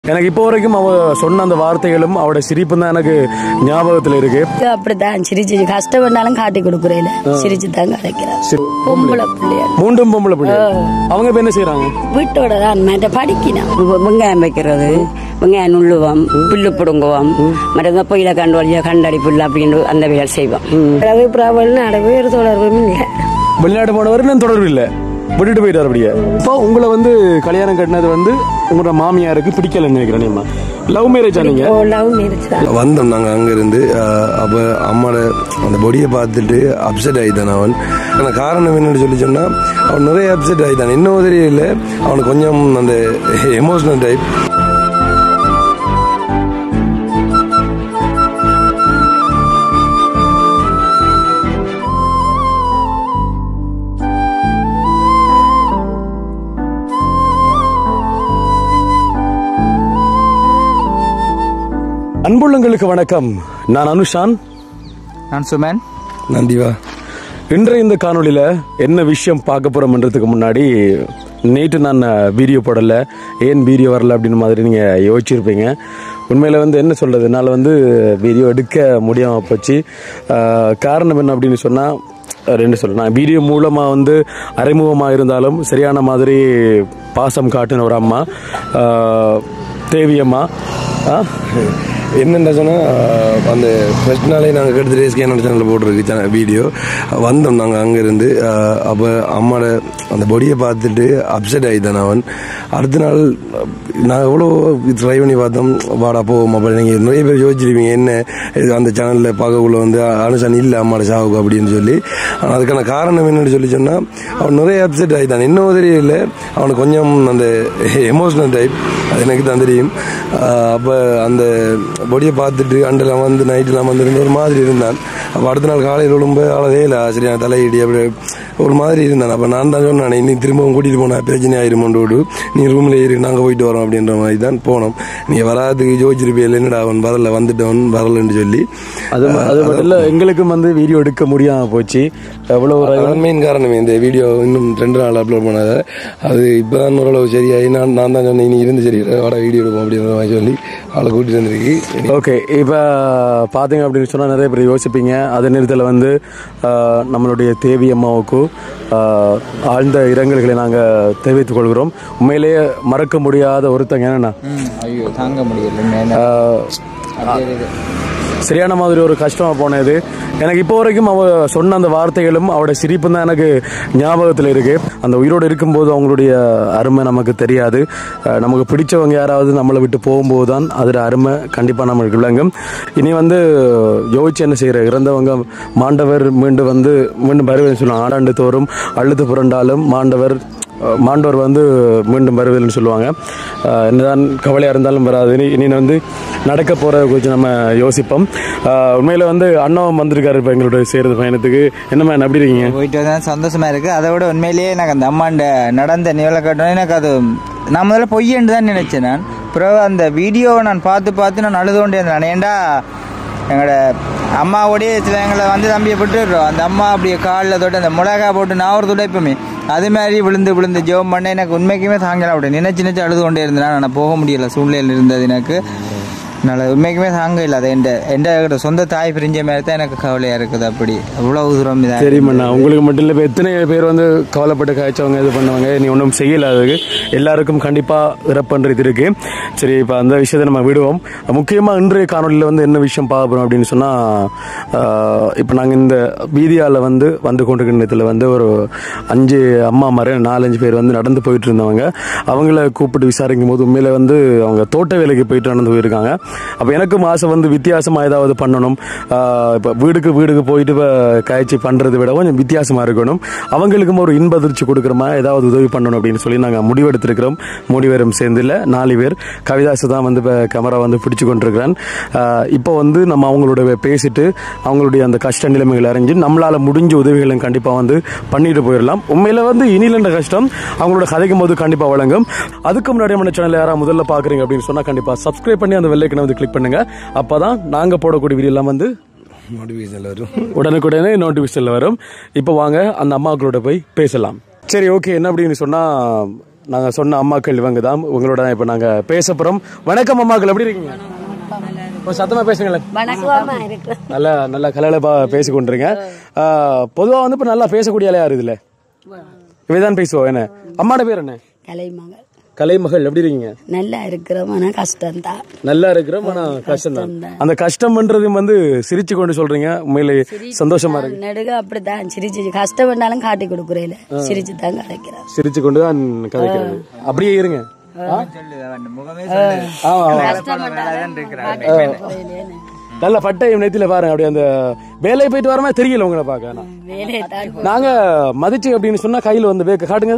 எனக்கு இப்போ வரைக்கும் அவ சொன்ன அந்த வார்த்தைகளும் அவட சிரிப்பும் தான் எனக்கு ஞாபகத்துல இருக்கு இது அப்படித்தான் சிரிச்சு கஷ்டம் பண்ணாலும் காட்டி கொடுக்குறேன் சிரிச்சு தான் கிடைக்கிறேன் சரி. பொம்பளை பிள்ளையா மூண்டும் பொம்பளை பிள்ளை அவங்க இப்ப என்ன செய்யறாங்க வீட்டோட தான் மற்ற படிக்கணும் வெங்காயம் வைக்கிறது வெங்காயம் நுள்ளுவோம் புல்லு பிடுங்குவோம் மற்ற பொயில கண்டு வழியா கண்டடி புல்லு அப்படின்னு அந்த வேலை செய்வோம் அளவு பிராபல்னு அளவு ஒரு தொடர்பும் இல்லை வெளிநாட்டு போனவர் நான் தொடர்பு இல்லை விட்டுட்டு போயிட்டார் அப்படியே இப்போ உங்களை வந்து கல்யாணம் கட்டினது வந்து உங்களோட மாமியாருக்கு பிடிக்கலன்னு நினைக்கிறேன் நீங்க லவ் மேரேஜ் நீங்க லவ் மேரேஜ் தான் வந்தோம் நாங்கள் அங்கேருந்து அப்போ அம்மாவோட அந்த பொடியை பார்த்துட்டு அப்செட் ஆகிட்டான் அவன் ஆனால் காரணம் என்னன்னு சொல்லி சொன்னால் அவன் நிறைய அப்செட் ஆகிட்டான் இன்னும் தெரியல அவனுக்கு கொஞ்சம் அந்த எமோஷனல் டைப் அன்புள்ளங்களுக்கு வணக்கம் நான் அனுஷான் நான் சுமன் நன்றிவா இன்றைய இந்த காணொளியில என்ன விஷயம் பார்க்க போறோம்ன்றதுக்கு முன்னாடி நேற்று நான் வீடியோ போடல ஏன் வீடியோ வரல அப்படின்னு மாதிரி நீங்க யோசிச்சிருப்பீங்க உண்மையில வந்து என்ன சொல்றது என்னால் வந்து வீடியோ எடுக்க முடியாம போச்சு ஆஹ் காரணம் என்ன அப்படின்னு சொன்னா ரெண்டு சொல்ல நான் வீடியோ மூலமா வந்து அறிமுகமாக இருந்தாலும் சரியான மாதிரி பாசம் காட்டின ஒரு அம்மா ஆஹ் தேவியம்மா ஆஹ் என்னென்ன சொன்னால் அந்த ஃபர்ஸ்ட் நாளே நாங்கள் கெடுத்து ரேஸ் கேனோட சேனலில் போட்டிருக்கு சேனல் வீடியோ வந்தோம் நாங்கள் அங்கேருந்து அப்போ அம்மாவோட அந்த பொடியை பார்த்துட்டு அப்செட் ஆகிட்டான் அவன் அடுத்த நாள் நான் எவ்வளோ ட்ரை பண்ணி பார்த்தோம் வாடா போவோம் அப்போ நீங்கள் நிறைய பேர் யோசிச்சிருப்பீங்க என்ன இது அந்த சேனலில் பார்க்கக்குள்ள வந்து அனுஷன் இல்லை அம்மாவோட சாவுக்கு அப்படின்னு சொல்லி ஆனால் அதுக்கான காரணம் என்னன்னு சொல்லி சொன்னால் அவன் நிறைய அப்செட் ஆகிட்டான் இன்னும் தெரியல அவனுக்கு கொஞ்சம் அந்த எமோஷனல் டைப் அது எனக்கு தான் தெரியும் அப்போ அந்த பொடியை பார்த்துட்டு அண்டெல்லாம் வந்து நைட்டெல்லாம் வந்து இருந்து ஒரு மாதிரி இருந்தான் அப்போ அடுத்த நாள் காலையில் விழும்ப அழகே இல்லை சரியான தலையிடி அப்படி ஒரு மாதிரி இருந்தான் அப்போ நான் தான் சொன்னேன் நீ திரும்பவும் கூட்டிகிட்டு போனா பிரச்சனை ஆயிருமோண்டு விடு நீ ரூமில் ஏறி நாங்கள் போயிட்டு வரோம் அப்படின்ற மாதிரி தான் போனோம் நீங்கள் வராதுக்கு ஜோதிச்சிருப்பியல் என்னடா அவன் வரல வந்துட்டவன் வரலன்னு சொல்லி அது அது மட்டும் இல்ல எங்களுக்கும் வந்து வீடியோ எடுக்க முடியாம போச்சு எவ்வளவு ஒரு அதான் மெயின் காரணம் இந்த வீடியோ இன்னும் ரெண்டு நாள் அப்லோட் பண்ணாத அது இப்போதான் ஓரளவு சரியாகி நான் நான் தான் சொன்னேன் நீ இருந்து சரி வாடா வீடியோ எடுப்போம் அப்படின்ற மாதிரி சொல்லி அவளை கூட்டிட்டு வந்திருக்கு ஓகே இப்போ பார்த்தீங்க அப்படின்னு சொன்னால் நிறைய பேர் யோசிப்பீங்க அதே நேரத்தில் வந்து ஆஹ், நம்மளுடைய தேவி அம்மாவுக்கு ஆஹ், ஆழ்ந்த இரங்கல்களை நாங்கள் தெரிவித்துக் கொள்கிறோம் உண்மையிலேயே மறக்க முடியாத ஒருத்தங்க என்னன்னா ஐயோ தாங்க முடியல மேல ஆஹ், அப்படியே இது. சரியான மாதிரி ஒரு கஷ்டமா போனது எனக்கு இப்போ வரைக்கும் அவ சொன்ன அந்த வார்த்தைகளும் அவட சிரிப்பும் தான் எனக்கு ஞாபகத்தில் இருக்கு அந்த உயிரோடு இருக்கும்போது அவங்களுடைய அருமை நமக்கு தெரியாது அஹ் நமக்கு பிடிச்சவங்க யாராவது நம்மளை விட்டு போகும்போது தான் அதோட அருமை கண்டிப்பாக நம்மளுக்கு விளங்கும் இனி வந்து யோசிச்சு என்ன செய்யற இறந்தவங்க மாண்டவர் மீண்டும் வந்து மீண்டும் வருவதுன்னு சொல்லுவாங்க ஆண்டாண்டு தோறும் அழுது புரண்டாலும் மாண்டவர் அஹ் மாண்டோர் வந்து மீண்டும் வருவதில்னு சொல்லுவாங்க அஹ் என்னதான் கவலையாக இருந்தாலும் வராது இனி இனி வந்து நடக்க போகிறத குறித்து நம்ம யோசிப்போம் அஹ் உண்மையில் வந்து அண்ணாவும் வந்திருக்காரு இப்போ எங்களுடைய சேர்றது பயணத்துக்கு என்னம்மா என்ன எப்படி இருக்கீங்க போயிட்டு வந்தா சந்தோஷமா இருக்கு அதை விட உண்மையிலேயே எனக்கு அந்த அம்மாண்ட நடந்த நிவலை கட்டணும் எனக்கு அது நான் முதல்ல பொய்யன்னு தான் நினைச்சேன் நான் பிறகு அந்த வீடியோவை நான் பார்த்து பார்த்து நான் அழுது கொண்டே இருந்தேன் ஏன்டா எங்களோட அம்மாவோடய சில எங்களை வந்து தம்பியை விட்டுடுறோம் அந்த அம்மா அப்படியே காலில் தொட்டு அந்த மிளகா போட்டு நான் ஒரு துடைப்போமே அது மாதிரி விழுந்து விழுந்து ஜெபம் பண்ண எனக்கு உண்மைக்குமே தாங்கல அப்படி நினைச்சு நினைச்சு அழுது கொண்டே இருந்தேன் நான் போக முடியல சூழ்நிலையில் இருந்தது எனக்கு என்னால் உண்மைக்குமே தாங்க இல்லை அது எந்த எந்த சொந்த தாய் பிரிஞ்ச மாதிரி தான் எனக்கு கவலையாக இருக்குது அப்படி அவ்வளோ தூரம் இதாக சரிம்மா உங்களுக்கு மட்டும் இல்லை இப்போ எத்தனை பேர் வந்து கவலைப்பட்டு காய்ச்சவங்க இது பண்ணவங்க நீ ஒன்றும் செய்யல அதுக்கு எல்லாருக்கும் கண்டிப்பாக இறப்புன்றது இருக்கு சரி இப்போ அந்த விஷயத்தை நம்ம விடுவோம் முக்கியமாக இன்றைய காணொலியில் வந்து என்ன விஷயம் பார்க்க போகிறோம் அப்படின்னு சொன்னால் இப்போ நாங்கள் இந்த வீதியால் வந்து வந்து கொண்டிருக்கின்றதில் வந்து ஒரு அஞ்சு அம்மா மாதிரி நாலஞ்சு பேர் வந்து நடந்து போயிட்டு இருந்தவங்க அவங்கள கூப்பிட்டு விசாரிக்கும் போது உண்மையில வந்து அவங்க தோட்ட வேலைக்கு போயிட்டு நடந்து போயிருக்காங்க அப்போ எனக்கும் ஆசை வந்து வித்தியாசமாக ஏதாவது பண்ணணும் இப்போ வீடுக்கு வீடுக்கு போயிட்டு இப்போ காய்ச்சி பண்ணுறதை விட கொஞ்சம் வித்தியாசமாக இருக்கணும் அவங்களுக்கும் ஒரு இன்ப அதிர்ச்சி கொடுக்குற மாதிரி ஏதாவது உதவி பண்ணணும் அப்படின்னு சொல்லி நாங்கள் முடிவெடுத்திருக்கிறோம் முடிவரும் சேர்ந்தில் நாலு பேர் கவிதாசு தான் வந்து இப்போ கேமரா வந்து பிடிச்சு கொண்டிருக்கிறேன் ஆஹ் இப்போ வந்து நம்ம அவங்களோட பேசிட்டு அவங்களுடைய அந்த கஷ்ட நிலைமைகள் அறிஞ்சு நம்மளால முடிஞ்ச உதவிகளும் கண்டிப்பாக வந்து பண்ணிட்டு போயிடலாம் உண்மையில வந்து இனிலண்ட கஷ்டம் அவங்களோட கதைக்கும் போது கண்டிப்பாக வழங்கும் அதுக்கு முன்னாடி நம்ம சேனல் யாராவது முதல்ல பார்க்குறீங்க அப்படின்னு சொன்னால் கண்டிப்பாக சப்ஸ்கிரைப் பண்ணி அந்த வெள்ளைக்கனை வந்து கிளிக் பண்ணுங்க அப்பதான் நாங்கள் போடக்கூடிய வீடியோ எல்லாம் வந்து நோட்டிஃபிகேஷன் வரும் உடனுக்குடனே நோட்டிஃபிகேஷன்ல வரும் இப்போ வாங்க அந்த அம்மாக்களோட போய் பேசலாம் சரி ஓகே என்ன அப்படின்னு சொன்னா நாங்க சொன்ன அம்மாக்கள் இவங்க தான் உங்களோட தான் இப்ப நாங்க பேச போறோம் வணக்கம் அம்மாக்கள் எப்படி இருக்கீங்க கொஞ்சம் சத்தமா பேசுங்களேன் நல்லா நல்லா கலகலப்பா பேசி கொண்டிருங்க பொதுவா வந்து இப்ப நல்லா பேசக்கூடிய ஆளா யாரு இதுல இவதான் பேசுவோம் என்ன அம்மாட பேர் என்ன கலைமகள் கலைமகள் எப்படி இருக்கீங்க நல்லா இருக்கிறோம் ஆனா கஷ்டம்தான் நல்லா இருக்கிறோம் ஆனா கஷ்டம் தான் அந்த கஷ்டம்ன்றது வந்து சிரிச்சு கொண்டு சொல்றீங்க உண்மையிலே சந்தோஷமா இருக்கு நெடுக அப்படித்தான் சிரிச்சு கஷ்டம் வேணாலும் காட்டி கொடுக்குறேன் சிரிச்சு தான் கலைக்கிறார் சிரிச்சு கொண்டு தான் கதைக்கிறது அப்படியே இருங்க சொல்லுது அவன் முகமே சொல்லுது ஆமா ஆமா நல்லாதான் இருக்கிறான் நல்ல பட்டை நெத்தில பாருங்க அப்படியே அந்த வேலையை போயிட்டு வரமா தெரியல உங்களை பார்க்க ஆனா. வேலையை தான் நாங்க மதிச்சு அப்படின்னு சொன்னா கையில வந்து வேக்க காட்டுங்க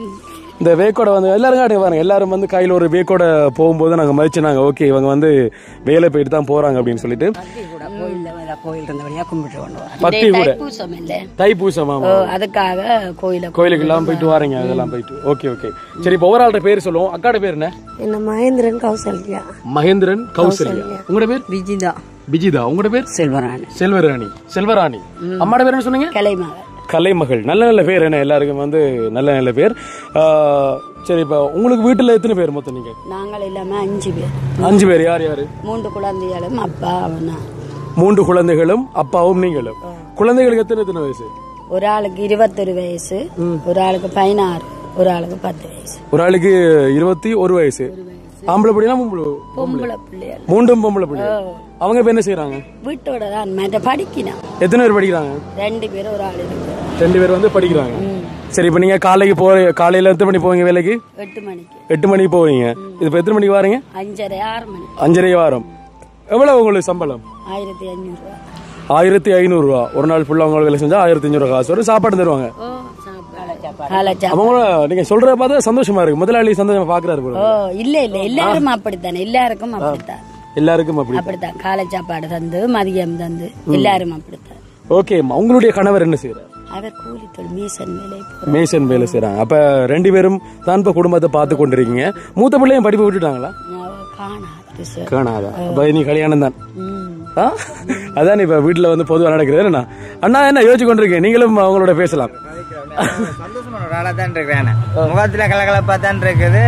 இந்த வேக்கோட வந்து எல்லாரும் காட்டுங்க பாருங்க எல்லாரும் வந்து கையில ஒரு வேக்கோட போகும்போது நாங்க மதிச்சு நாங்க ஓகே இவங்க வந்து வேலை போயிட்டு தான் போறாங்க அப்படின்னு சொல்லிட்டு கூட கோயில்ல வர கோயில் இருந்தபடியா கும்பிட்டு கொண்டு வரோம் பக்தி கூட பூசம் இல்ல தைப்பூசம் ஆமா ஓ, அதுக்காக கோயில கோயிலுக்கு எல்லாம் போயிட்டு வாரீங்க அதெல்லாம் போயிட்டு ஓகே ஓகே சரி இப்போ ஒவ்வொரு ஆள்கிட்ட பேர் சொல்லுவோம் அக்காட பேர் என்ன என்ன மகேந்திரன் கௌசல்யா மகேந்திரன் கௌசல்யா உங்களோட பேர் விஜிதா விஜிதா உங்களோட பேர் செல்வராணி செல்வராணி செல்வராணி அம்மாட பேர் என்ன சொன்னீங்க கலைமகள் கலைமகள் நல்ல நல்ல பேர் என்ன எல்லாருக்கும் வந்து நல்ல நல்ல பேர் ஆ, சரி இப்போ உங்களுக்கு வீட்டுல எத்தனை பேர் மொத்தம் நீங்க நாங்கள் இல்லாம அஞ்சு பேர் அஞ்சு பேர் யார் யாரு மூன்று குழந்தைகளும் அப்பா அவனா மூன்று குழந்தைகளும் அப்பாவும் நீங்களும் குழந்தைகளுக்கு எத்தனை எத்தனை வயசு ஒரு ஆளுக்கு இருபத்தொரு வயசு ஒரு ஆளுக்கு பதினாறு ஒரு ஆளுக்கு பத்து வயசு ஒரு ஆளுக்கு இருபத்தி ஒரு வயசு ஆம்பளை பிள்ளைனா பொம்பளை பொம்பளை பிள்ளைகள் மூன்றும் பொம்பளை பிள்ளை அவங்க இப்ப என்ன செய்யறாங்க வீட்டோட தான் மற்ற படிக்கணும் எத்தனை பேர் படிக்கிறாங்க ரெண்டு பேரும் ஒரு ஆள் இருக்கு ரெண்டு பேர் வந்து படிக்கிறாங்க சரி இப்ப நீங்க காலைக்கு போற காலையில எத்தனை மணி போவீங்க வேலைக்கு எட்டு மணிக்கு எட்டு மணிக்கு போவீங்க இது இப்ப எத்தனை மணிக்கு வாரீங்க அஞ்சரை ஆறு மணி அஞ்சரை வாரம் எவ்வளவு உங்களுக்கு சம்பளம் ஆயிரத்தி ஐநூறு ரூபா ஆயிரத்தி ஐநூறு ரூபா ஒரு நாள் ஃபுல்லா உங்களுக்கு வேலை செஞ்சா ஆயிரத்தி ஐநூறு காசு வரும் சாப்பாடு தருவாங்க ஓ சாப்பாடு காலை சாப்பாடு அவங்க நீங்க சொல்றத பார்த்தா சந்தோஷமா இருக்கு முதலாளி சந்தோஷமா பாக்குறாரு போல. ஓ இல்ல இல்ல எல்லாரும் அப்படித்தானே எல்லாருக்கும் அப்படித்தான் எல்லாருக்கும் அப்படி அப்படித்தான் காலை சாப்பாடு தந்து மதியம் தந்து எல்லாரும் அப்படித்தான் ஓகே உங்களுடைய கணவர் என்ன செய்யறாரு அவர் கூலி தொழில் மீசன் வேலை போறார். மேசன் வேலை செய்யறாங்க அப்ப ரெண்டு பேரும் தான் இப்ப குடும்பத்தை பார்த்து கொண்டிருக்கீங்க மூத்த பிள்ளையும் படிப்பு விட்டுட்டாங்களா அவ காணாது சார் காணாதா அப்ப நீ கல்யாணம் தான் ம். ஆ? அதான் இப்ப வீட்டுல வந்து பொதுவா நடக்கிறது என்ன அண்ணா என்ன யோசிச்சு கொண்டிருக்கீங்க நீங்களும் அவங்களோட பேசலாம் சந்தோஷமான ஒரு ஆளா தான் இருக்கிறேன் முகத்துல கலகலப்பா தான் இருக்குது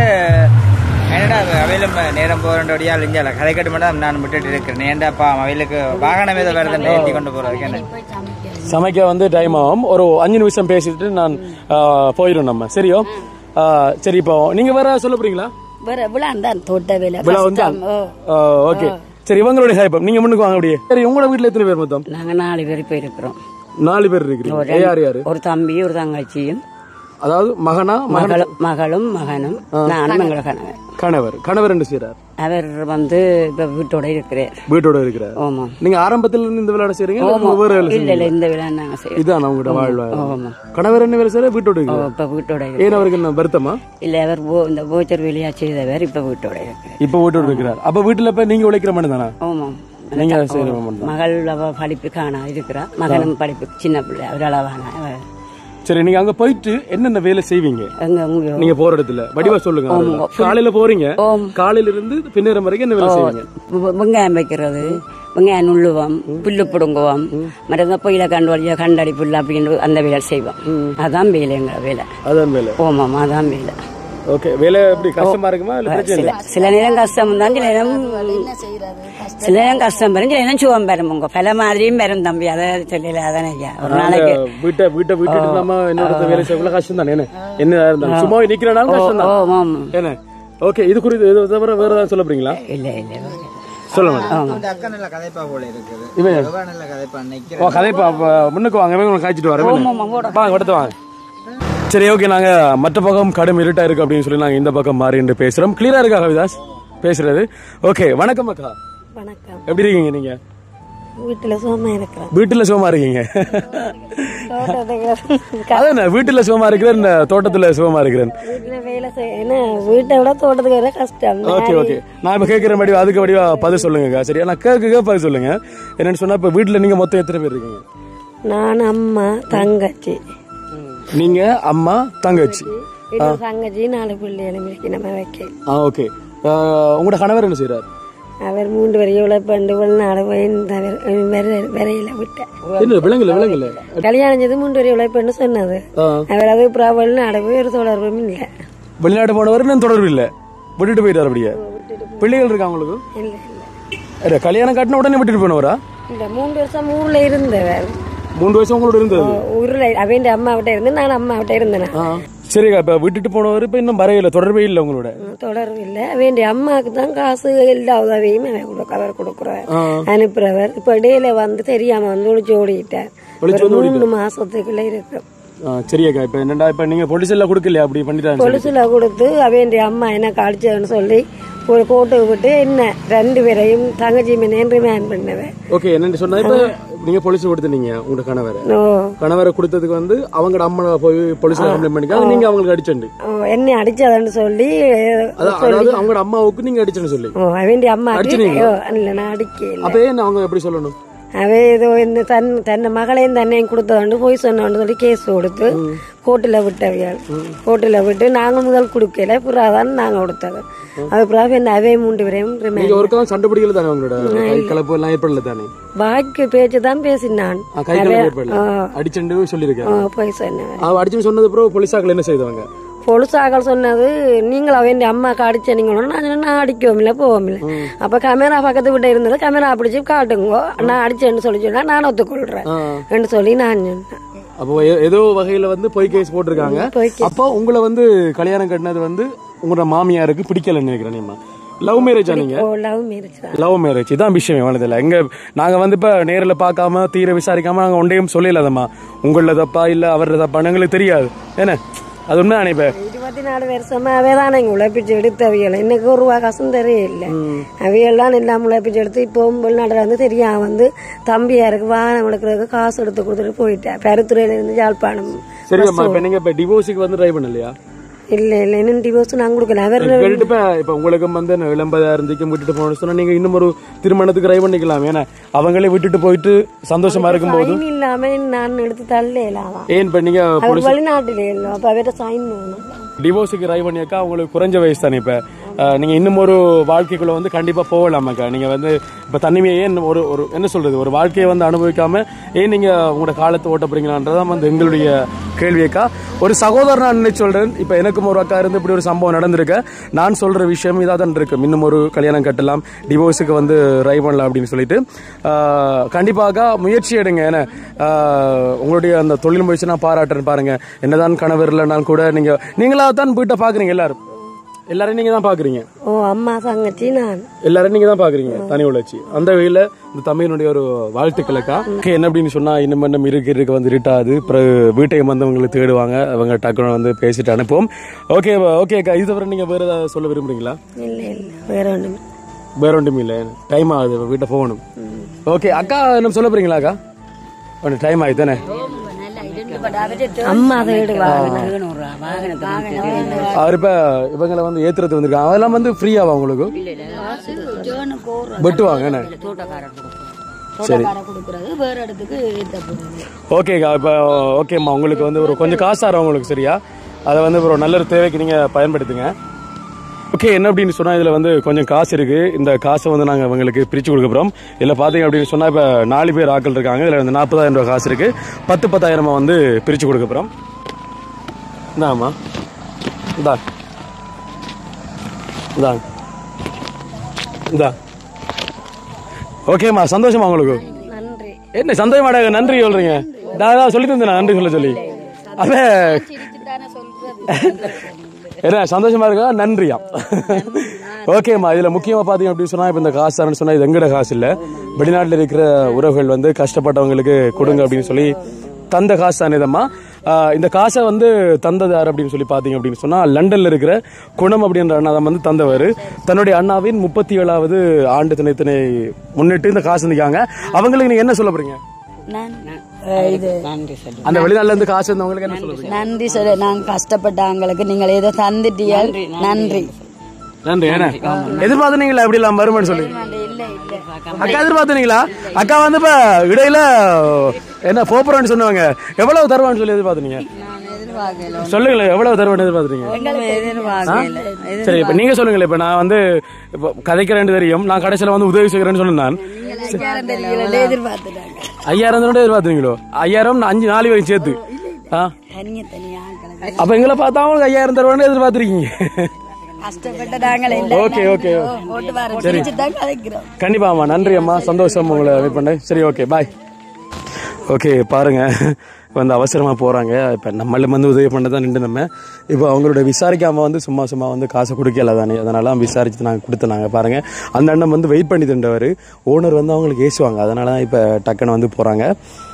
என்னடா அவையிலும் நேரம் போறோடைய அழிஞ்சால கதை கட்டு மட்டும் நான் விட்டுட்டு இருக்கிறேன் ஏன்டாப்பா அவைகளுக்கு வாகனம் ஏதோ வருது ஏற்றி கொண்டு போறதுக்கு என்ன சமைக்க வந்து டைம் ஆகும் ஒரு அஞ்சு நிமிஷம் பேசிட்டு நான் ஆ, போயிடும் நம்ம சரியோ ஆ, சரி இப்போ நீங்க வேற சொல்ல போறீங்களா வேற விழான் தான் தோட்ட வேலை விழா வந்து கஷ்டம். ஓ. ஓகே சரி இவங்களுடைய ஹைப்பம் நீங்க முன்னுக்கு வாங்க அப்படியே சரி உங்களோட வீட்டுல எத்தனை பேர் மொத்தம் நாங்க நாலு பேர் இப்ப இருக்கிறோம் நாலு பேர் இருக்கிறீங்க யார் யாரு ஒரு தம்பி ஒரு தங்கச்சியும் அதாவது மகனா மகன் மகளும் மகளும் மகனும் நானும் எங்களோட கணவர் கணவர் கணவர் என்ன செய்யறார் அவர் வந்து இப்ப வீட்டோட இருக்கிறார் வீட்டோட இருக்கிறார் ஆமா நீங்க ஆரம்பத்துல இருந்து இந்த விளையாட செய்றீங்க இல்ல ஒவ்வொரு வேலை இல்ல செய்றீங்களா? இல்ல இந்த விழா நாங்க செய்யறோம் இதான் உங்களோட வாழ்வா ஆமா கணவர் என்ன வேலை செய்யற வீட்டோட இருக்கிறார் இப்ப வீட்டோட இருக்கிறார் ஏன் அவருக்கு என்ன வருத்தமா இல்ல அவர் போ- இந்த போச்சர் வேலையா செய்தவர் இப்ப வீட்டோட இருக்கிறார் இப்ப வீட்டோட இருக்கிறார் அப்ப வீட்டுல இப்ப நீங்க உழைக்கிற மனு தானா ஆமா நீங்க செய்யற மனு மகள் அவ படிப்பு காணா இருக்கிறா மகனும் படிப்பு சின்ன பிள்ளை அவர் அளவான அவ- சரி நீங்க அங்க போயிட்டு என்னென்ன வேலை செய்வீங்க எங்க உங்க நீங்க போற இடத்துல வடிவா சொல்லுங்க அதெல்லாம். காலையில போறீங்க காலையில இருந்து பின்னேரம் வரைக்கும் என்ன வேலை செய்வீங்க வெ- வெங்காயம் வைக்கிறது வெங்காயம் நுள்ளுவோம் புல்லு பிடுங்குவோம் மற்ற பொயில கண்டு வழியா கண்டடி புல்லு அப்படின்னு அந்த வேலை செய்வோம் அதான் வேலை எங்க வேலை அதான் வேலை ஓமாம் அதான் வேலை ஓகே வேலை எப்படி கஷ்டமா இருக்குமா இல்ல பிரச்சனை சில சில நேரம் கஷ்டம் தான் சில நேரம் சில நேரம் கஷ்டம் வரும் சில நேரம் சுகம் பெறும் உங்க பல மாதிரியும் பெறும் தம்பி அதை சொல்லல அதானே ஐயா ஒரு நாளைக்கு வீட்டை வீட்டை விட்டுட்டு நம்ம என்னோட வேலை செய்ய கஷ்டம் தானே என்ன என்ன இருந்தாலும் சும்மா நிக்கிறனாலும் கஷ்டம் தான் ஓமாம் என்ன ஓகே இது குறித்து இது தவிர வேற ஏதாவது சொல்ல போறீங்களா இல்ல இல்ல சொல்லுங்க இந்த அக்கா நல்ல கதைப்பா போல இருக்குது இவன் ரொம்ப நல்ல கதைப்பா நிக்கிறேன் ஓ கதை பா- பா- முன்னுக்கு வாங்க இவங்க உங்களுக்கு காய்ச்சிட்டு வரேன் வாங்க அடுத்து வாங்க சரி ஓகே நாங்க மற்ற பக்கம் கடும் இருட்டா இருக்கு அப்படின்னு சொல்லி நாங்க இந்த பக்கம் மாறி என்று பேசுறோம் கிளியரா இருக்கா கவிதாஸ் பேசுறது ஓகே வணக்கம் அக்கா வணக்கம் எப்படி இருக்கீங்க நீங்க வீட்டுல சுகமா இருக்கிறேன் வீட்டுல சுகமா இருக்கீங்க தோட்டத்துக்கு அதான் வீட்டுல சுகமா இருக்கிறேன் இந்த தோட்டத்துல சுகமா இருக்கிறேன் வீட்டுல வேலை செய்ய என்ன வீட்டை விட தோட்டத்துக்கு வர கஷ்டம் ஓகே ஓகே நான் இப்ப கேட்கிற மாதிரி அதுக்கு வடிவா பதில் சொல்லுங்க சரியா நான் கேட்க பதில் சொல்லுங்க என்னன்னு சொன்னா இப்ப வீட்டுல நீங்க மொத்தம் எத்தனை பேர் இருக்கீங்க நான் அம்மா தங்கச்சி நீங்க அம்மா தங்கச்சி வீட்டுல தங்கச்சி நாலு பிள்ளைகளும் இருக்கு நம்ம வைக்க ஆ ஓகே உங்களோட கணவர் என்ன செய்யறாரு அவர் மூன்று வரைய உழைப்பண்டு வெளிநாடு போய் இந்த வர- வரையில விட்டேன் என்ன விலங்குல விலங்குல கல்யாணம் செய்து மூன்று வரைய உழைப்புன்னு சொன்னது ஆ. அவர் அது அப்புறம் வெளிநாடு போய் ஒரு தொடர்பும் இல்லை வெளிநாட்டு போனவர் இன்னும் தொடர்பு இல்ல விட்டுட்டு போயிட்டார் அப்படியே பிள்ளைகள் இருக்கா உங்களுக்கு இல்ல இல்ல இல்ல, கல்யாணம் கட்டின உடனே விட்டுட்டு போனவரா இந்த மூன்று வருஷம் ஊர்ல இருந்தவர் மூன்று வருஷம் உங்களோட இருந்தது ஊர்ல அவன் அம்மா விட்ட இருந்து நான் அம்மா விட்ட இருந்தேன் ஆ. சரிக்கா இப்ப விட்டுட்டு போனவர் இப்ப இன்னும் வரையில தொடர்பே இல்ல உங்களோட தொடர்பு இல்ல அவன் அம்மாவுக்கு தான் காசு எல்லா உதவியும் அவன் கொடுக்க அவர் கொடுக்குறவர் அனுப்புறவர் இப்ப இடையில வந்து தெரியாம வந்து ஒளிச்சு ஓடிட்டார் ஒளிச்சு ஒரு மூணு மாசத்துக்குள்ள இருக்கு ஆ, சரியாக்கா இப்ப என்னடா இப்ப நீங்க பொலிஸ் எல்லாம் கொடுக்கலையா அப்படி பண்ணிட்டாங்க கொலுசுல கொடுத்து அவன் அம்மா என்ன காடிச்சதுன்னு சொல்லி ஒரு கோட்டுக்கு விட்டு என்ன ரெண்டு பேரையும் தங்கச்சி மீன் ரிமாண்ட் பண்ணவன் ஓகே என்னன்னு சொன்னா இப்ப நீங்க போலீஸ் கொடுத்துனீங்க உங்க கணவரை ஓ கணவரை கொடுத்ததுக்கு வந்து அவங்களோட அம்மா போய் போலீஸ்ல கம்ப்ளைண்ட் பண்ணிக்காங்க நீங்க அவங்களுக்கு அடிச்சண்டு ஓ, என்னை அடிச்சதுன்னு சொல்லி அதான் அதாவது அவங்களோட அம்மாவுக்கு நீங்க அடிச்சேன்னு சொல்லி ஓ அவன் அம்மா அடிச்சிட்டீங்களா? இல்ல நான் அடிக்கல அப்ப ஏன் அவங்க எப்படி சொல்லணும் அவ ஏதோ இந்த தன் தன்னை மகளையும் தன்னையும் கொடுத்தவண்டு போய் சொன்னவண்டு சொல்லி கேஸ் கொடுத்து கோர்ட்டில் விட்டவியால் கோர்ட்டில் விட்டு நாங்கள் முதல் கொடுக்கல புறாதான் நாங்கள் கொடுத்தது அது புறாவை என்ன அவை மூன்று பேரையும் ரிமாண்ட் நீங்க ஒரு காலம் சண்டை பிடிக்கல தானே அவங்களோட கை கலப்பு எல்லாம் ஏற்படல தானே வாக்கு பேச்சு தான் பேசினான் ஆ, கை கலப்பு ஏற்படல அடிச்சண்டு சொல்லியிருக்கேன் ஓ, போய் சொன்னவன் அவ அடிச்சுன்னு சொன்னது அப்புறம் போலீஸாக்கள் என்ன செய்தவங்க பொழுசாக்கள் சொன்னது நீங்கள் அவன் அம்மாக்கு அடிச்சனீங்களோ நான் சொன்னேன், நான் அடிக்கவும் இல்லை போகவும் இல்லை அப்ப கேமரா பக்கத்து விட்ட இருந்தது கேமரா பிடிச்சி காட்டுங்க நான் அடிச்சேன்னு சொல்லி சொன்னா நான் ஒத்துக்கொள்றேன் என்று சொல்லி நான் சொன்னேன் அப்போ ஏ- ஏதோ வகையில வந்து பொய் கேஸ் போட்டிருக்காங்க அப்போ உங்களை வந்து கல்யாணம் கட்டினது வந்து உங்களோட மாமியாருக்கு பிடிக்கலன்னு நினைக்கிறேன் நீமா லவ் மேரேஜா நீங்க ஓ லவ் மேரேஜ் தான் லவ் மேரேஜ் இதான் விஷயம் வளர்தில்ல எங்க நாங்க வந்து இப்ப நேரில் பார்க்காம தீர விசாரிக்காம நாங்க ஒன்றையும் சொல்லலாதம்மா உங்கள தப்பா இல்ல அவரோட தப்பான்னு எங்களுக்கு தெரியாது என்ன அது உண்மை நினைப்பேன் இருபத்தி நாலு வருஷமா அவைதான் எங்க உழைப்பிச்சு எடுத்தவியல் எனக்கு ஒரு ரூபா காசும் தெரிய இல்லை அவையெல்லாம் எல்லாம் உழைப்பிச்சு எடுத்து இப்போ வெளிநாட்டுல வந்து தெரியாம வந்து தம்பியாருக்கு வாகனம் எடுக்கிறதுக்கு காசு எடுத்து கொடுத்துட்டு போயிட்டேன் பெருத்துறையில இருந்து யாழ்ப்பாணம் சரிங்கம்மா இப்ப நீங்க இப்ப டிவோர்ஸுக்கு வந்து ட்ரை பண்ணலையா இல்ல இல்ல இன்னும் டிவோர்ஸ் நான் கொடுக்கல அவர் கேட்டுட்டு இப்ப இப்ப உங்களுக்கும் வந்து இளம்பதாயிரம் விட்டுட்டு போகணும்னு சொன்னா நீங்க இன்னும் ஒரு திருமணத்துக்கு ட்ரை பண்ணிக்கலாம் ஏன்னா அவங்களே விட்டுட்டு போயிட்டு சந்தோஷமா இருக்கும்போது சைன் இல்லாம நான் எடுத்து தள்ளலாம் ஏன் இப்ப நீங்க அவர் வெளிநாட்டுல இல்லை அப்ப அவர்கிட்ட சைன் வேணும் டிவோர்ஸுக்கு ட்ரை பண்ணியாக்கா உங்களுக்கு குறைஞ்ச வயசு தானே இப்ப அஹ், நீங்க இன்னும் ஒரு வாழ்க்கைக்குள்ள வந்து கண்டிப்பா போகலாமாக்கா நீங்க வந்து இப்ப தனிமையை ஏன் ஒரு ஒரு என்ன சொல்றது ஒரு வாழ்க்கையை வந்து அனுபவிக்காம ஏன் நீங்க உங்களோட காலத்தை ஓட்ட போறீங்களான்றதான் வந்து எங்களுடைய கேள்வியக்கா ஒரு சகோதரன் நான் நினைச்சு சொல்றேன் இப்ப எனக்கும் ஒரு அக்கா இருந்து இப்படி ஒரு சம்பவம் நடந்திருக்கு நான் சொல்ற விஷயம் இதாக தான் இருக்கு இன்னும் ஒரு கல்யாணம் கட்டலாம் டிவோர்ஸுக்கு வந்து ட்ரை பண்ணலாம் அப்படின்னு சொல்லிட்டு அஹ், கண்டிப்பாக முயற்சி எடுங்க ஏன்னா அஹ், உங்களுடைய அந்த தொழில் முயற்சி நான் பாராட்டுறேன் பாருங்க என்னதான் கணவர் இல்லைனாலும் கூட நீங்க நீங்களா தான் வீட்டை பாக்குறீங்க எல்லாரும் எல்லாரும் நீங்க தான் பாக்குறீங்க ஓ அம்மா தங்கச்சி நான் எல்லாரும் நீங்க தான் பாக்குறீங்க தனி உழைச்சி அந்த வகையில இந்த தமிழனுடைய ஒரு வாழ்த்துக்களுக்கா Okay, என்ன அப்படின்னு சொன்னா இன்னும் இன்னும் இருக்கு இருக்கு வந்து இருட்டாது பிறகு வீட்டையும் வந்து அவங்களை தேடுவாங்க அவங்க டக்குனு வந்து பேசிட்டு அனுப்புவோம் ஓகே ஓகே அக்கா இது தவிர நீங்க வேற ஏதாவது சொல்ல விரும்புறீங்களா இல்ல இல்ல வேற ஒண்ணும் வேற ஒன்றும் இல்லை டைம் ஆகுது இப்ப வீட்டை போகணும் ஓகே அக்கா என்ன சொல்ல போறீங்களா அக்கா ஒன்று டைம் ஆகுது தானே அம்மா தேடுவா அவர் இப்ப இவங்களை வந்து ஏத்துறது வந்திருக்காங்க அதெல்லாம் வந்து ஃப்ரீயாவா உங்களுக்கு வெட்டுவாங்க என்ன சரி கொடுக்கறது வேற இடத்துக்கு ஏத்த போறது ஓகேக்கா இப்போ ஓகேம்மா உங்களுக்கு வந்து ஒரு கொஞ்சம் காசு ஆகும் உங்களுக்கு சரியா அதை வந்து ஒரு நல்ல ஒரு தேவைக்கு நீங்கள் பயன்படுத்துங்க ஓகே என்ன அப்படின்னு சொன்னால் இதில் வந்து கொஞ்சம் காசு இருக்குது இந்த காசை வந்து நாங்கள் அவங்களுக்கு பிரித்து கொடுக்க போகிறோம் இதில் பார்த்தீங்க அப்படின்னு சொன்னால் இப்போ நாலு பேர் ஆட்கள் இருக்காங்க இதில் வந்து நாற்பதாயிரம் ரூபாய் காசு இருக்குது பத்து பத்தாயிரமா வந்து பிரித்து கொடுக்க போகிறோம் இந்தாம்மா இந்தா இந்தாங்க இந்தா ஓகேம்மா சந்தோஷமா உங்களுக்கு நன்றி என்ன சந்தோஷமாடாக நன்றி சொல்றீங்க நான் தான் சொல்லி தந்தேன் நன்றி சொல்ல சொல்லி அதே என்ன சந்தோஷமா இருக்கா நன்றியா ஓகேம்மா இதுல முக்கியமா பாத்தீங்க அப்படின்னு சொன்னா இப்ப இந்த காசு தரேன்னு சொன்னா இது எங்கட காசு இல்ல வெளிநாட்டுல இருக்கிற உறவுகள் வந்து கஷ்டப்பட்டவங்களுக்கு கொடுங்க அப்படின்னு சொல்லி தந்த காசு தானே இதம்மா ஆஹ் இந்த காசை வந்து தந்தது யார் அப்படின்னு சொல்லி பாத்தீங்க அப்படின்னு சொன்னா லண்டன்ல இருக்கிற குணம் அப்படின்ற அண்ணா தான் வந்து தந்தவர் தன்னுடைய அண்ணாவின் முப்பத்தி ஏழாவது ஆண்டு தினத்தினை முன்னிட்டு இந்த காசு இருந்திருக்காங்க அவங்களுக்கு நீங்க என்ன சொல்ல போறீங்க நான் அஹ், இது நன்றி சொல்லு அந்த வெளிநாட்டுல இருந்து காசு வந்தவங்களுக்கு என்ன சொல்ல போறீங்க நன்றி சொல்ல நாங்க கஷ்டப்பட்டவங்களுக்கு நீங்கள் ஏதோ தந்துட்டியால் நன்றி நன்றி என்ன எதிர்பார்த்தனீங்களா எப்படி எல்லாம் வருமானு சொல்லி இல்ல இல்ல அக்கா எதிர்பார்த்தனீங்களா அக்கா வந்து இப்ப இடையில என்ன போப்புறான்னு சொன்னவங்க எவ்வளவு தருவான்னு சொல்லி எதிர்பார்த்தீங்க சொல்லுங்களேன் எவ்வளவு தருவான்னு எதிர்பார்த்தீங்க சரி இப்ப நீங்க சொல்லுங்களேன் இப்ப நான் வந்து இப்ப கதைக்கிறேன்னு தெரியும் நான் கடைசியில வந்து உதவி செய்கிறேன்னு சொன்னேன் நான் எதிர்பார்த்துட்டாங்க ஐயாயிரம் தருவான்னு எதிர்பார்த்தீங்களோ ஐயாயிரம் நான் அஞ்சு நாலு வரைக்கும் சேர்த்து ஆ தனியா தனியா ஆட்களை அப்ப எங்களை பார்த்தா அவங்களுக்கு ஐயாயிரம் தருவான்னு எதிர்பார்த்திருக்கீங்க கஷ்டப்பட்ட நாங்களே ஓகே ஓகே ஓட்டு வர சிரிச்சு தான் கதைக்கிறோம் கண்டிப்பா அம்மா நன்றி அம்மா சந்தோஷம் உங்களை வெயிட் பண்ணேன் சரி ஓகே பாய் ஓகே பாருங்க வந்து அவசரமா போறாங்க இப்ப நம்மள வந்து உதவி பண்ண தான் நின்று நம்ம இப்போ அவங்களோட விசாரிக்காம வந்து சும்மா சும்மா வந்து காசை கொடுக்கல தானே அதனால விசாரிச்சு நாங்கள் கொடுத்தனாங்க பாருங்க அந்த அண்ணன் வந்து வெயிட் பண்ணி தின்றவர் ஓனர் வந்து அவங்களுக்கு ஏசுவாங்க அதனால தான் இப்போ டக்குன்னு வந்து போறாங்க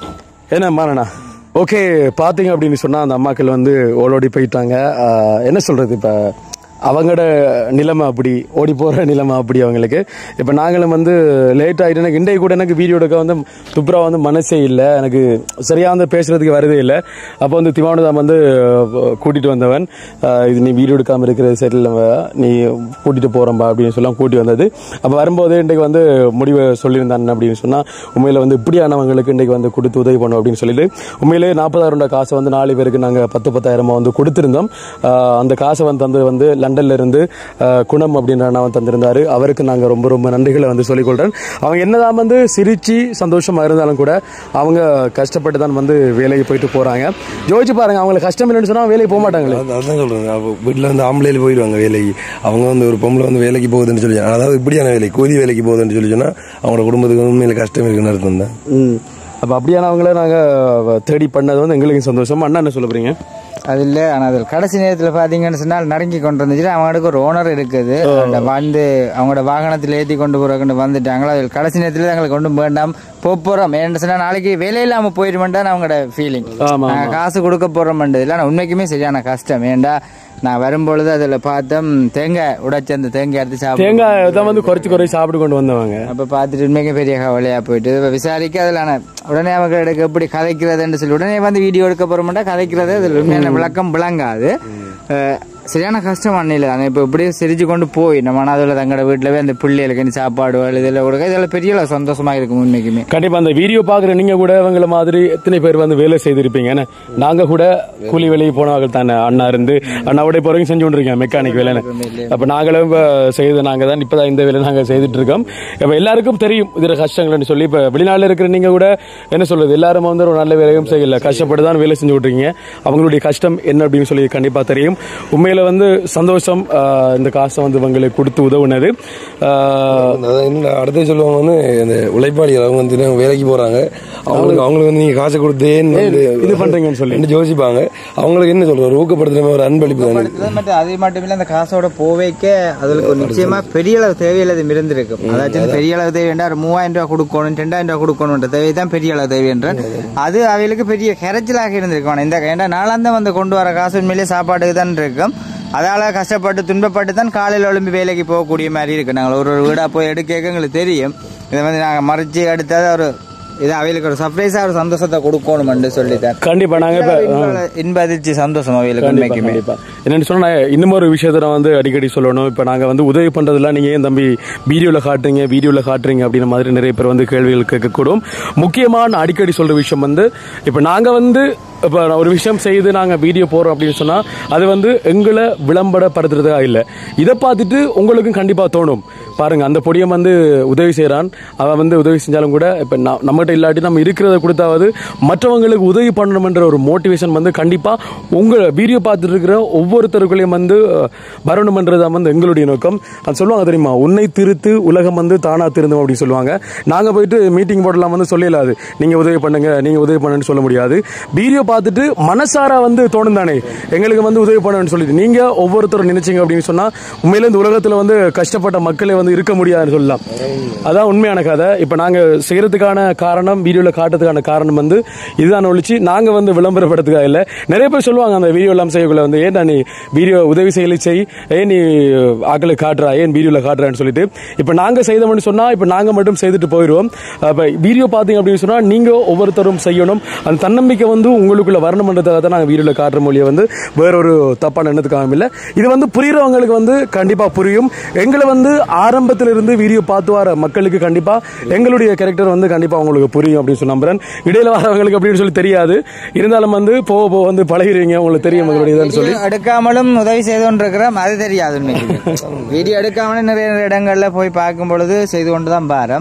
என்ன மாறண்ணா ஓகே பாத்தீங்க அப்படின்னு சொன்னா அந்த அம்மாக்கள் வந்து ஓடோடி போயிட்டாங்க ஆஹ், என்ன சொல்றது இப்ப அவங்களோட நிலைமை அப்படி ஓடி போற நிலைமை அப்படி அவங்களுக்கு இப்ப நாங்களும் வந்து லேட் ஆயிட்டு எனக்கு இன்றைக்கு கூட எனக்கு வீடியோ எடுக்க வந்து துப்ரா வந்து மனசே இல்லை எனக்கு சரியா வந்து பேசுறதுக்கு வரதே இல்லை அப்போ வந்து திவானுதாம் வந்து அஹ், கூட்டிட்டு வந்தவன் அஹ், இது நீ வீடியோ எடுக்காம இருக்கிறது சரியில்லை நீ கூட்டிட்டு போறம்பா அப்படின்னு சொல்லலாம் கூட்டி வந்தது அப்ப வரும்போது இன்றைக்கு வந்து முடிவை சொல்லியிருந்தான் அப்படின்னு சொன்னா உண்மையில வந்து இப்படியானவங்களுக்கு இன்றைக்கு வந்து கொடுத்து உதவி பண்ணும் அப்படின்னு சொல்லிட்டு உண்மையிலே நாற்பதாயிரம் ரூபாய் காசை வந்து நாலு பேருக்கு நாங்க பத்து பத்தாயிரமா வந்து கொடுத்திருந்தோம் ஆஹ் அந்த காசை வந்து தந்தது வந்து லண்டன்ல இருந்து ஆஹ் குணம் அப்படின்ற அண்ணாவன் தந்திருந்தாரு அவருக்கு நாங்க ரொம்ப ரொம்ப நன்றிகளை வந்து சொல்லிக்கொள்றேன் அவங்க என்னதான் வந்து சிரிச்சு சந்தோஷமா இருந்தாலும் கூட அவங்க கஷ்டப்பட்டு தான் வந்து வேலைக்கு போயிட்டு போறாங்க யோசிச்சு பாருங்க அவங்களுக்கு கஷ்டம் இல்லைன்னு சொன்னா வேலைக்கு போக மாட்டாங்களே அது- அதான் சொல்றேன் அப்போ வீட்டில் வந்து ஆம்பளையில் போயிடுவாங்க வேலைக்கு அவங்க வந்து ஒரு பொம்பளை வந்து வேலைக்கு போகுதுன்னு சொல்லி அதாவது இப்படியான வேலை கூலி வேலைக்கு போகுதுன்னு சொல்லி சொன்னா அவங்களோட குடும்பத்துக்கு உண்மையில கஷ்டம் இருக்குன்னு அர்த்தம் தான் ம் அப்ப அப்படியானவங்கள நாங்க தேடி பண்ணது வந்து எங்களுக்கு சந்தோஷம் அண்ணா என்ன சொல்ல போறீங்க அது இல்லை ஆனால் அதில் கடைசி நேரத்தில் பார்த்தீங்கன்னு சொன்னால் நடுங்கி கொண்டு வந்துச்சுட்டு அவங்களுக்கு ஒரு ஓனர் இருக்குது அந்த வந்து அவங்களோட வாகனத்தில் ஏற்றி கொண்டு போகிறக்கு வந்துட்டாங்களோ அதில் கடைசி நேரத்தில் எங்களுக்கு கொண்டு வேண்டாம் போக போகிறோம் ஏன்னு சொன்னால் நாளைக்கு வேலை இல்லாமல் போயிடுமெண்டான்னு அவங்களோட ஃபீலிங் ஆமா, நாங்கள் காசு கொடுக்க போகிறோம்ன்றது இல்லை ஆனால் உண்மைக்குமே சரியான கஷ்டம் ஏன்டா நான் வரும்பொழுது அதில் பார்த்தோம் தேங்காய் உடைச்சு அந்த தேங்காய் எடுத்து சாப்பிட்டு தேங்காய் தான் வந்து குறைச்சு குறைச்சு சாப்பிட்டு கொண்டு வந்தவங்க அப்ப பார்த்துட்டு உண்மைக்கு பெரிய கவலையா போயிட்டு இப்ப விசாரிக்க அதுல ஆனா உடனே அவங்க எடுக்க எப்படி கதைக்கிறதுன்னு சொல்லி உடனே வந்து வீடியோ எடுக்க போறோம்னா கதைக்கிறது அதுல உண்மையான விளக்கம் விளங்காது அஹ் சரியான கஷ்டம் அண்ணில ஆனா இப்ப இப்படியே சிரிச்சு கொண்டு போய் நம்ம அதில் தங்களோட வீட்டுல போய் அந்த பிள்ளைகளுக்கு இந்த சாப்பாடு இதெல்லாம் கொடுக்க இதெல்லாம் பெரிய அளவு சந்தோஷமா இருக்கும் உண்மைக்குமே கண்டிப்பா அந்த வீடியோ பாக்குற நீங்க கூட இவங்கள மாதிரி எத்தனை பேர் வந்து வேலை செய்திருப்பீங்க என்ன? நாங்க கூட கூலி வேலைக்கு போனவங்க தானே அண்ணா இருந்து அண்ணாவோட இப்போ வரைக்கும் செஞ்சு கொண்டிருக்கேன் மெக்கானிக் வேலை அப்ப நாங்களும் இப்ப செய்து நாங்க தான் இப்பதான் இந்த வேலை நாங்க செய்துட்டு இருக்கோம் இப்ப எல்லாருக்கும் தெரியும் இதுல கஷ்டங்கள்னு சொல்லி இப்ப வெளிநாட்டுல இருக்கிற நீங்க கூட என்ன சொல்றது எல்லாரும் வந்து ஒரு நல்ல வேலையும் செய்யல கஷ்டப்பட்டு தான் வேலை செஞ்சு விட்டுருக்கீங்க அவங்களுடைய கஷ்டம் என்ன அப்படின்னு சொல்லி கண்டிப்பா தெரியும் உண்மையில வந்து சந்தோஷம் ஆஹ், இந்த காசை வந்து இவங்களுக்கு கொடுத்து உதவுனது ஆஹ், அதான் என்ன அடுத்து சொல்லுவாங்க வந்து இந்த உழைப்பாளிகள் அவங்க வந்து தினம் வேலைக்கு போறாங்க அவங்களுக்கு அவங்களுக்கு வந்து நீங்க காசு கொடுத்தேன்னு வந்து இது பண்றீங்கன்னு சொல்லி. என்ன யோசிப்பாங்க அவங்களுக்கு என்ன சொல்ற ஒரு ஊக்கப்படுத்துற மாதிரி ஒரு அன்பளிப்பு தானே அது மட்டும் அது மட்டும் இல்ல அந்த காசோட போவைக்க அதுக்கு ஒரு நிச்சயமா பெரிய அளவு தேவையில்லாத இருந்திருக்கும் அதாச்சும் பெரிய அளவு தேவை என்றால் ஒரு மூவாயிரம் ரூபாய் கொடுக்கணும் ரெண்டாயிரம் ரூபாய் கொடுக்கணும்ன்ற தேவை தான் பெரிய அளவு தேவை என்ற அது அவைகளுக்கு பெரிய கரைச்சலாக இருந்திருக்கும் ஆனா இந்த ஏன்டா நாளாந்தம் வந்து கொண்டு வர காசு உண்மையிலேயே சாப்பாட்டுக்கு தான் இருக்கும் அதால கஷ்டப்பட்டு துன்பப்பட்டு தான் காலையில் எழும்பி வேலைக்கு போகக்கூடிய மாதிரி இருக்கு நாங்கள் ஒரு ஒரு வீடா போய் எடுக்க எங்களுக்கு தெரியும் இதை வந்து நாங்கள் மறைச்சு எடுத்தது ஒரு இது அவைகளுக்கு ஒரு சர்ப்ரைஸா ஒரு சந்தோஷத்தை கொடுக்கணும்னு சொல்லிட்டேன் கண்டிப்பா நாங்க இப்ப இன்ப- இன்ப அதிர்ச்சி சந்தோஷம் அவைகளுக்கு கண்டிப்பா, உண்மைக்குமே கண்டிப்பா. என்னன்னு சொன்னா நான் இன்னும் ஒரு விஷயத்த நான் வந்து அடிக்கடி சொல்லணும் இப்ப நாங்க வந்து உதவி பண்றதுல நீங்க ஏன் தம்பி வீடியோல காட்டுறீங்க வீடியோல காட்டுறீங்க அப்படின்ற மாதிரி நிறைய பேர் வந்து கேள்விகள் கேட்கக்கூடும் முக்கியமா நான் அடிக்கடி சொல்ற விஷயம் வந்து இப்ப நாங்க வந்து இப்ப நான் ஒரு விஷயம் செய்து நாங்க வீடியோ போறோம் அப்படின்னு சொன்னா அது வந்து எங்களை விளம்பரப்படுத்துறதா இல்ல இதை பார்த்துட்டு உங்களுக்கும் கண்டிப்பா தோணும் பாருங்க அந்த பொடியன் வந்து உதவி செய்றான் அவன் வந்து உதவி செஞ்சாலும் கூட இப்ப நம்ம- நம்மகிட்ட இல்லாட்டி நம்ம இருக்கிறத கொடுத்தாவது மற்றவங்களுக்கு உதவி பண்ணணும்ன்ற ஒரு மோட்டிவேஷன் வந்து கண்டிப்பா உங்க வீடியோ பார்த்துட்டு இருக்கிற ஒவ்வொருத்தருக்குள்ளேயும் வந்து அஹ், வரணும்ன்றது தான் வந்து எங்களுடைய நோக்கம் அது சொல்லுவாங்க தெரியுமா உன்னை திருத்து உலகம் வந்து தானா திருந்தும் அப்படின்னு சொல்லுவாங்க நாங்க போயிட்டு மீட்டிங் போடலாம் வந்து சொல்லலாது நீங்க உதவி பண்ணுங்க நீங்க உதவி பண்ணுன்னு சொல்ல முடியாது வீடியோ பார்த்துட்டு மனசாரா வந்து தோணும் தானே எங்களுக்கு வந்து உதவி பண்ணணும்னு சொல்லிட்டு நீங்க ஒவ்வொருத்தரும் நினைச்சீங்க அப்படின்னு சொன்னா உண்மையில இந்த உலகத்துல வந்து கஷ்டப்பட்ட மக்களே வந்து இருக்க முடியாதுன்னு சொல்லலாம் அதான் உண்மையான கதை இப்ப நாங்க செய்யறதுக்கான காரணம் வீடியோல காட்டுறதுக்கான காரணம் வந்து இதுதான் ஒழிச்சு நாங்க வந்து விளம்பரப்படுத்துக்கா இல்ல நிறைய பேர் சொல்லுவாங்க அந்த வீடியோ எல்லாம் செய்யக்குள்ள வந்து ஏன்டா நீ வீடியோ உதவி செய்யலை செய் ஏன் நீ ஆக்களை காட்டுறா ஏன் வீடியோல காட்டுறான்னு சொல்லிட்டு இப்ப நாங்க செய்தோம்னு சொன்னா இப்ப நாங்க மட்டும் செய்துட்டு போயிடுவோம் அப்ப வீடியோ பாத்தீங்க அப்படின்னு சொன்னா நீங்க ஒவ்வொருத்தரும் செய்யணும் அந்த தன்னம்பிக்கை வந்து உங்களுக்குள்ள வரணும்ன்றதுக்காக தான் நாங்க வீடியோல காட்டுற மொழியை வந்து வேற ஒரு தப்பான எண்ணத்துக்காக இல்ல இது வந்து புரியுறவங்களுக்கு வந்து கண்டிப்பா புரியும் எங்களை வந்து ஆரம்பத்துல இருந்து வீடியோ பார்த்து வர மக்களுக்கு கண்டிப்பா எங்களுடைய கேரக்டர் வந்து கண்டிப்பா உங்களுக்கு புரியும் அப்படின்னு சொல்லி நம்புறேன் இடையில வரவங்களுக்கு அப்படின்னு சொல்லி தெரியாது இருந்தாலும் வந்து போக போக வந்து பழகிருவீங்க உங்களுக்கு தெரியும் எங்களுடைய இதுன்னு சொல்லி வீடியோ எடுக்காமலும் உதவி செய்து இருக்கிறோம் அது தெரியாது உண்மைக்கு வீடியோ எடுக்காமலே நிறைய நிறைய இடங்கள்ல போய் பார்க்கும் பொழுது செய்து கொண்டு தான் பாரம்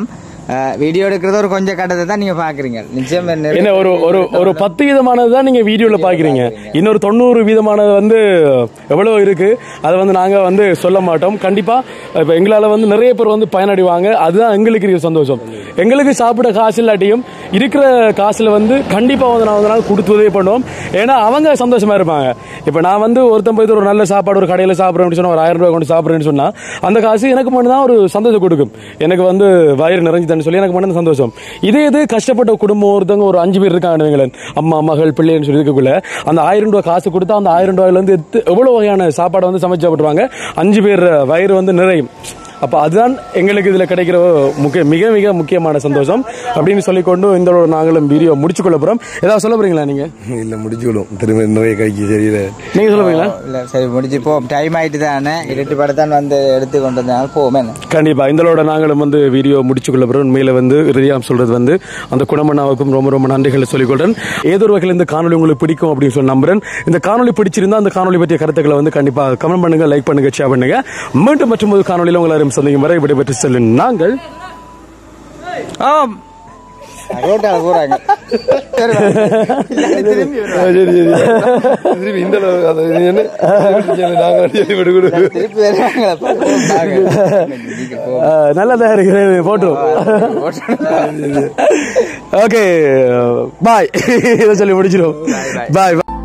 வீடியோ எடுக்கிறது ஒரு கொஞ்சம் கட்டத்தை தான் நீங்க பாக்குறீங்க நிச்சயம் நிறைய- என்ன ஒரு ஒரு ஒரு பத்து வீதமானது தான் நீங்க வீடியோல பாக்குறீங்க இன்னொரு தொண்ணூறு வீதமானது வந்து எவ்வளவு இருக்கு அதை வந்து நாங்க வந்து சொல்ல மாட்டோம் கண்டிப்பா இப்ப எங்களால வந்து நிறைய பேர் வந்து பயனடைவாங்க அதுதான் எங்களுக்கு இருக்கிற சந்தோஷம் எங்களுக்கு சாப்பிட காசு இல்லாட்டியும் இருக்கிற காசுல வந்து கண்டிப்பா வந்து நான் வந்து நாள் கொடுத்து உதவி பண்ணுவோம் ஏன்னா அவங்க சந்தோஷமா இருப்பாங்க இப்ப நான் வந்து ஒருத்தன் போயிட்டு ஒரு நல்ல சாப்பாடு ஒரு கடையில சாப்பிடுறேன்னு சொன்னா ஒரு ஆயிரம் ரூபாய் கொண்டு சாப்பிடுறேன்னு சொன்னா அந்த காசு எனக்கு மட்டும் தான் ஒரு சந்தோஷம் கொடுக்கும் எனக்கு வந்து வயிறு நிறைஞ்சுதான்னு சொல்லி எனக்கு மட்டும் தான் சந்தோஷம் இதே இது கஷ்டப்பட்ட குடும்பம் ஒருத்தவங்க ஒரு அஞ்சு பேர் இருக்காங்க வைங்களேன். அம்மா மகள் பிள்ளைன்னு சொல்லி இருக்கக்குள்ள அந்த ஆயிரம் ரூபாய் காசு கொடுத்தா அந்த ஆயிரம் ரூபாயில இருந்து எத்து- எவ்வளவு வகையான சாப்பாடை வந்து சமைச்சு சாப்பிடுவாங்க அஞ்சு பேர் வயிறு வந்து நிறையும் அப்ப அதுதான் எங்களுக்கு இதுல கிடைக்கிற முக்கிய மிக மிக முக்கியமான சந்தோஷம் அப்படின்னு சொல்லிக்கொண்டு இந்த ஒரு நாங்களும் வீடியோ முடிச்சு கொள்ள போறோம் ஏதாவது சொல்ல போறீங்களா நீங்க இல்ல முடிச்சுக்கணும் திரும்ப நிறைய கைக்கு சரியில்லை நீங்க சொல்ல போறீங்களா இல்ல சரி முடிஞ்சு போ டைம் ஆயிட்டு தானே இருட்டு படத்தான் வந்து எடுத்து கொண்டு வந்தனால போவோமே கண்டிப்பா இந்தளோட நாங்களும் வந்து வீடியோ முடிச்சுக்கொள்ள போறோம் உண்மையில வந்து இறுதியாக சொல்றது வந்து அந்த குணமண்ணாவுக்கும் ரொம்ப ரொம்ப நன்றிகளை சொல்லிக்கொள்றேன் ஏதோ ஒரு வகையில் இந்த காணொலி உங்களுக்கு பிடிக்கும் அப்படின்னு சொல்லி நம்புறேன் இந்த காணொலி பிடிச்சிருந்தா அந்த காணொலி பற்றிய கருத்துக்களை வந்து கண்டிப்பா கமெண்ட் பண்ணுங்க லைக் பண்ணுங்க ஷேர் பண்ணுங்க மீண்டும் மற்றும் ஒரு காணொலியில் உங்களை எல்லாரும் சந்திக்கும் வரை விடைபெற்று செல்லும் நாங்கள் ஆம் ரோட்டால போறாங்க சரி, வா. திரும்பி வருவாங்க. சரி சரி திருப்பி இந்த அளவு அது என்ன நாங்கள் சொல்லி விடு கொடு திருப்பி வருவாங்களா பாருங்க. நீங்க போ. அஹ், நல்லதா இருக்கிறது போட்டோம் ஓகே பாய் இதை சொல்லி முடிச்சிடும் பாய்